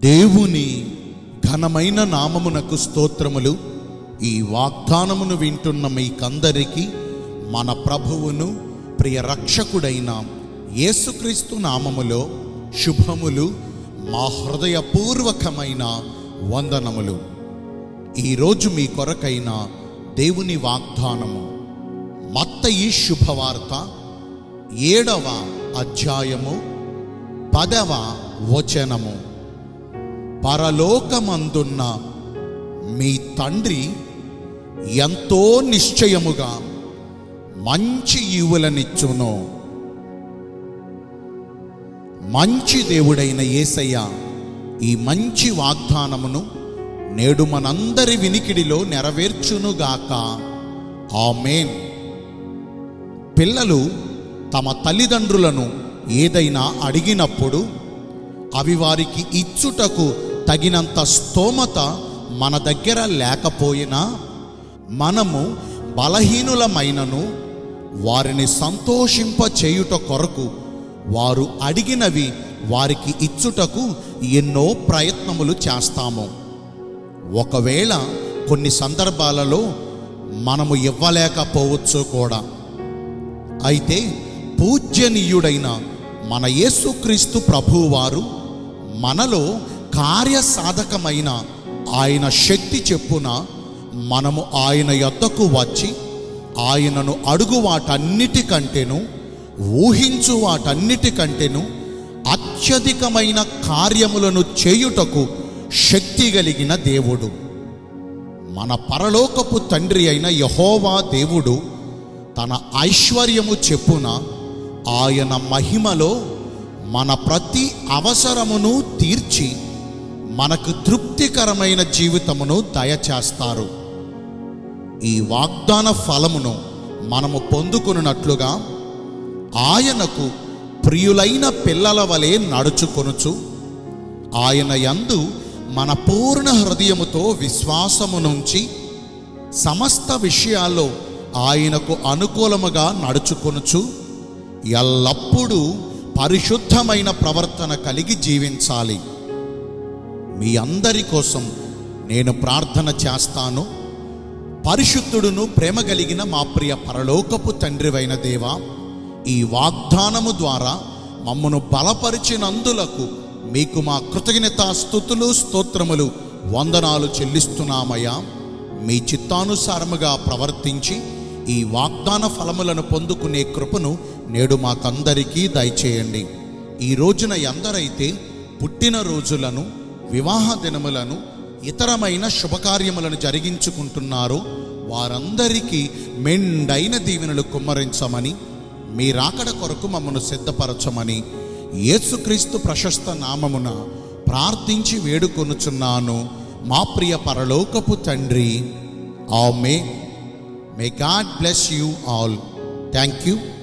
దేవుని ఘనమైన నామమునకు స్తోత్రములు ఈ వాగ్దానమును వింటున్న మీకందరికీ మన ప్రభువును ప్రియ రక్షకుడైన యేసుక్రీస్తు నామములో శుభములు మా హృదయపూర్వకమైన వందనములు ఈరోజు మీ కొరకైన దేవుని వాగ్దానము మత్తయి శుభవార్త ఏడవ అధ్యాయము పదవ వచనము పరలోకమందున్న మీ తండ్రి ఎంతో నిశ్చయముగా మంచి ఈవులనిచ్చును మంచి దేవుడైన యేసయ్య ఈ మంచి వాగ్దానమును నేడు మనందరి వినికిడిలో నెరవేర్చునుగాక ఆమేన్ పిల్లలు తమ తల్లిదండ్రులను ఏదైనా అడిగినప్పుడు అవి వారికి ఇచ్చుటకు తగినంత స్తోమత మన దగ్గర లేకపోయినా మనము బలహీనులమైనను వారిని సంతోషింప చేయుట కొరకు వారు అడిగినవి వారికి ఇచ్చుటకు ఎన్నో ప్రయత్నములు చేస్తాము ఒకవేళ కొన్ని సందర్భాలలో మనము ఇవ్వలేకపోవచ్చు కూడా అయితే పూజ్యనీయుడైన మన యేసుక్రీస్తు ప్రభువారు మనలో కార్యసాధకమైన ఆయన శక్తి చెప్పున మనము ఆయన యొద్దకు వచ్చి ఆయనను అడుగు వాటన్నిటికంటేను ఊహించు వాటన్నిటికంటేను అత్యధికమైన కార్యములను చేయుటకు శక్తి కలిగిన దేవుడు మన పరలోకపు తండ్రి అయిన యహోవా దేవుడు తన ఐశ్వర్యము చెప్పున ఆయన మహిమలో మన ప్రతి అవసరమును తీర్చి మనకు తృప్తికరమైన జీవితమును దయచేస్తారు ఈ వాగ్దాన ఫలమును మనము పొందుకున్నట్లుగా ఆయనకు ప్రియులైన పిల్లల వలె నడుచుకొనుచు ఆయన యందు మన పూర్ణ హృదయముతో విశ్వాసము నుంచి సమస్త విషయాల్లో ఆయనకు అనుకూలముగా నడుచుకొనుచు ఎల్లప్పుడూ పరిశుద్ధమైన ప్రవర్తన కలిగి జీవించాలి మీ అందరి కోసం నేను ప్రార్థన చేస్తాను పరిశుద్ధుడును ప్రేమ కలిగిన మా ప్రియ పరలోకపు తండ్రివైన దేవా ఈ వాగ్దానము ద్వారా మమ్మను బలపరిచినందులకు మీకు మా కృతజ్ఞత స్థుతులు స్తోత్రములు వందనాలు చెల్లిస్తున్నామయ్యా మీ చిత్తానుసారముగా ప్రవర్తించి ఈ వాగ్దాన ఫలములను పొందుకునే కృపను నేడు మాకందరికీ దయచేయండి ఈ రోజున ఎందరైతే పుట్టిన రోజులను వివాహ దినములను ఇతరమైన శుభకార్యములను జరిగించుకుంటున్నారో వారందరికీ మెండైన దీవెనలు కుమ్మరించమని మీ రాకడ కొరకు మమ్మను సిద్ధపరచమని యేసుక్రీస్తు ప్రశస్త నామమున ప్రార్థించి వేడుకొనుచున్నాను మా ప్రియ పరలోకపు తండ్రి ఆమె may God bless you all thank you